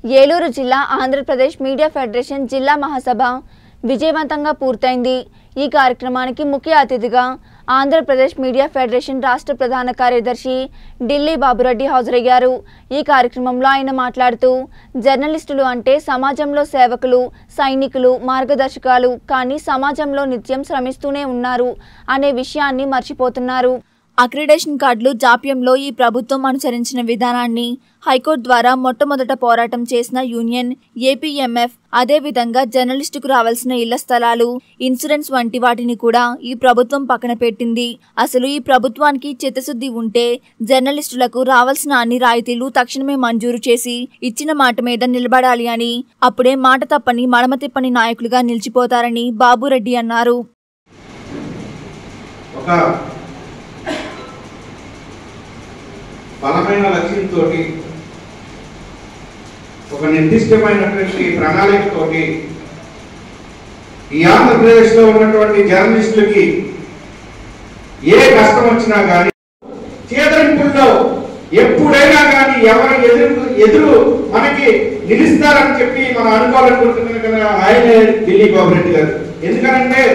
ఏలూరు జిల్లా Andhra Pradesh media federation జిల్లా మహాసభ విజయవంతంగా పూర్తయింది ఈ కార్యక్రమానికి ముఖ్య అతిథిగా ఆంధ్రప్రదేశ్ మీడియా ఫెడరేషన్ రాష్ట్ర ప్రధాన కార్యదర్శి ఢిల్లీ బాబురెడ్డి హాజరయ్యారు ఈ కార్యక్రమంలో ఆయన మాట్లాడుతూ జర్నలిస్టులు అంటే సమాజంలో సేవకులు సైనికులు మార్గదర్శకాలు కానీ సమాజంలో నిత్యం శ్రమిస్తూనే ఉన్నారు అనే విషయాన్ని మర్చిపోతున్నారు అక్రిడేషన్ కార్డులు జాప్యంలో ఈ ప్రభుత్వం అనుసరించిన విధానాన్ని హైకోర్టు ద్వారా మొట్టమొదట పోరాటం చేసిన యూనియన్ ఏపీఎంఎఫ్ అదేవిధంగా జర్నలిస్టుకు రావాల్సిన ఇళ్ల స్థలాలు ఇన్సూరెన్స్ వంటి వాటిని కూడా ఈ ప్రభుత్వం పక్కన పెట్టింది అసలు ఈ ప్రభుత్వానికి చిత్తశుద్ధి ఉంటే జర్నలిస్టులకు రావాల్సిన అన్ని రాయితీలు తక్షణమే మంజూరు చేసి ఇచ్చిన మాట మీద నిలబడాలి అని అప్పుడే మాట తప్పని మడమ తిప్పని నాయకులుగా నిలిచిపోతారని బాబురెడ్డి అన్నారు ఒక బలమైన లక్ష్యంతో ఒక నిర్దిష్టమైనటువంటి ప్రణాళికతోటి ఈ ఆంధ్రప్రదేశ్లో ఉన్నటువంటి జర్నలిస్టులకి ఏ కష్టం వచ్చినా కానీ చేదరింపుల్లో ఎప్పుడైనా కానీ ఎవరు ఎదురు ఎదురు మనకి నిలుస్తారని చెప్పి మనం అనుకోవాలనుకుంటున్నాం కదా ఆయనే ఢిల్లీ బాబురెడ్డి గారు ఎందుకనంటే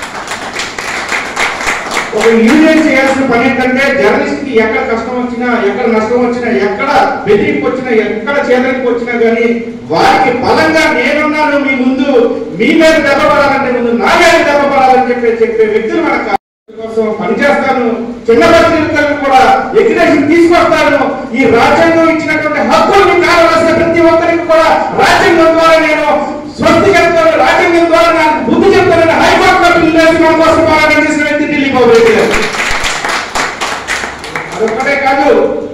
ఒక యూనియన్ చేయాల్సిన పని ఏంటంటే జర్నలిస్ట్ కి ఎక్కడ కష్టం వచ్చినా ఎక్కడ నష్టం వచ్చినా ఎక్కడ బెదిరింపు వచ్చినా ఎక్కడ చేదరింపు వచ్చినా కానీ వారికి బలంగా నేనున్నాను మీ ముందు మీ మీద దెబ్బ పడాలంటే ముందు నా మీద దెబ్బ పడాలని చెప్పి చెప్పే వ్యక్తులు మనకు కావాలి. కోసం పనిచేస్తాను చిన్న పత్రికలను కూడా ఎగ్జిబిషన్ తీసుకొస్తాను ఈ రాజ్యాంగం ఇచ్చినటువంటి హక్కుల్ని కావలసిన ప్రతి ఒక్కరికి కూడా రాజ్యాంగం ద్వారా నేను స్వస్తి చెప్తాను రాజ్యాంగం ద్వారా నాకు బుద్ధి చెప్తానని హైకోర్టులో బిల్లు వేసి మన కోసం పోరాటం చేసిన వ్యక్తి ఢిల్లీ బాబురెడ్డి గారు అదొక్కటే కాదు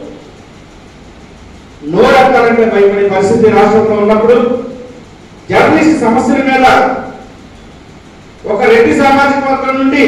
నోరెత్తాలంటే భయపడే పరిస్థితి రాష్ట్రంలో ఉన్నప్పుడు జర్నలిస్ట్ సమస్యల మీద ఒక రెడ్డి సామాజిక వర్గం నుండి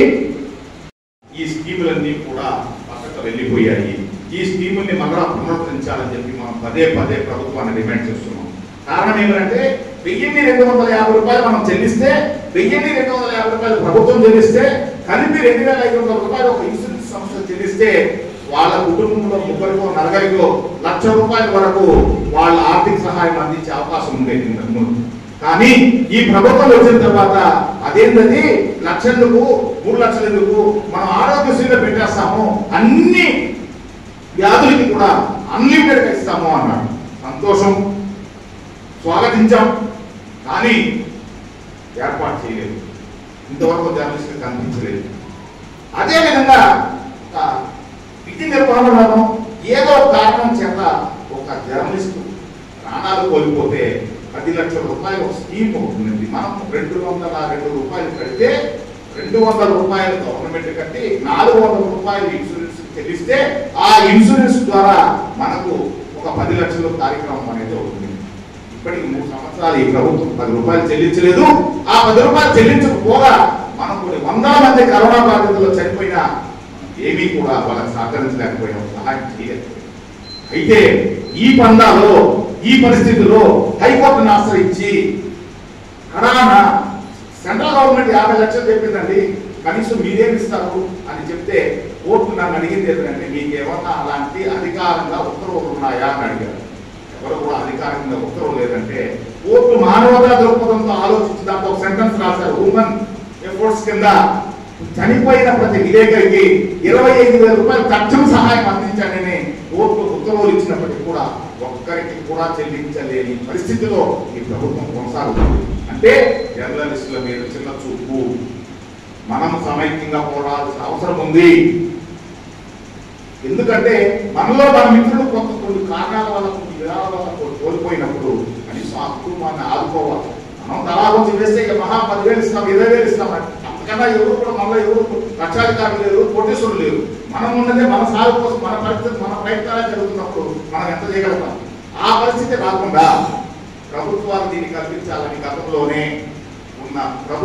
ఈ స్కీములన్నీ కూడా పక్కకు వెళ్ళిపోయాయి ఈ స్కీముల్ని మరలా పునరుద్ధరించాలని చెప్పి మనం పదే పదే ప్రభుత్వాన్ని డిమాండ్ చేస్తున్నాం కారణం ఏమిటంటే వెయ్యిన్ని రెండు వందల యాభై రూపాయలు మనం చెల్లిస్తే వెయ్యిన్ని రెండు వందల యాభై రూపాయలు ప్రభుత్వం చెల్లిస్తే కలిపి రెండు వేల ఐదు వందల రూపాయలు ఒక ఇన్సూరెన్స్ సంస్థ చెల్లిస్తే వాళ్ళ కుటుంబంలో ముగ్గురికో నలుగురికో లక్ష రూపాయల వరకు వాళ్ళ ఆర్థిక సహాయం అందించే అవకాశం ఉండేది ఇంతకు ముందు కానీ ఈ ప్రభుత్వం వచ్చిన తర్వాత అదేంటది లక్షలకు మూడు లక్షలు ఎందుకు మనం ఆరోగ్యశ్రీలో పెట్టేస్తాము అన్ని వ్యాధులకి కూడా అన్లిమిటెడ్ ఇస్తాము అన్నాడు సంతోషం స్వాగతించాం కానీ ఏర్పాటు చేయలేదు ఇంతవరకు జర్నలిస్ట్ కనిపించలేదు అదేవిధంగా ఒక విధి నిర్వహణలో ఏదో కారణం చేత ఒక జర్నలిస్ట్ ప్రాణాలు కోల్పోతే పది లక్షల రూపాయలు ఒక స్కీమ్ ఉంటుంది మనం రెండు వందల రెండు రూపాయలు కడితే రెండు వందల రూపాయలు గవర్నమెంట్ కట్టి నాలుగు వందల రూపాయలు ఇన్సూరెన్స్ చెల్లిస్తే ఆ ఇన్సూరెన్స్ ద్వారా మనకు ఒక పది లక్షల కార్యక్రమం అనేది అవుతుంది ఇప్పటికి మూడు సంవత్సరాలు ఈ ప్రభుత్వం పది రూపాయలు చెల్లించలేదు ఆ పది రూపాయలు చెల్లించకపోగా మనం కొన్ని వందల మంది కరోనా బాధితులు చనిపోయినా ఏమీ కూడా వాళ్ళకి సహకరించలేకపోయినాం సహాయం చేయలేకపోయినాం అయితే ఈ పందాలో ఈ పరిస్థితిలో హైకోర్టును ఆశ్రయించి కడాన సెంట్రల్ గవర్నమెంట్ యాభై లక్షలు చెప్పిందండి కనీసం మీరేమి ఇస్తారు అని చెప్తే కోర్టు నన్ను అడిగింది ఏంటంటే మీకు ఏమన్నా అలాంటి అధికారంగా ఉత్తర్వులు ఉన్నాయా అని అడిగారు ఎవరు కూడా అధికారికంగా ఉత్తర్వులు లేదంటే కోర్టు మానవతా దృక్పథంతో ఆలోచించి దాంట్లో ఒక సెంటెన్స్ రాశారు హ్యూమన్ ఎఫోర్ట్స్ కింద చనిపోయిన ప్రతి విలేకరికి ఇరవై ఐదు వేల రూపాయలు తక్షణ సహాయం అందించాలని కోర్టు ఉత్తర్వులు ఇచ్చినప్పటికీ కూడా ఒక్కరికి కూడా చెల్లించలేని పరిస్థితిలో ఈ ప్రభుత్వం కొనసాగుతుంది అంటే జర్నలిస్టుల మీద చిన్న చూపు మనం సమైక్యంగా పోరాడాల్సిన అవసరం ఉంది ఎందుకంటే మనలో మన మిత్రులు కొంత కొన్ని కారణాల వల్ల కొన్ని విధాల వల్ల కో- కోల్పోయినప్పుడు కనీసం ఆ కుటుంబాన్ని ఆదుకోవాలి మనం తలా కొంచెం వేస్తే ఇక మహా పదివేలు ఇస్తాం ఇరవై వేలు ఇస్తాం అంతకన్నా ఎవరు కూడా మనలో ఎవరు లక్షాధికారులు లేరు కోటేశ్వరులు లేరు మనం ఉన్నదే మన సాగు కోసం మన పరిస్థితి మన ప్రయత్నాలే జరుగుతున్నప్పుడు మనం ఎంత చేయగలుగుతాం ఆ పరిస్థితి రాకుండా ప్రభుత్వాలు దీన్ని కల్పించాలని గతంలోనే ఉన్న ప్రభు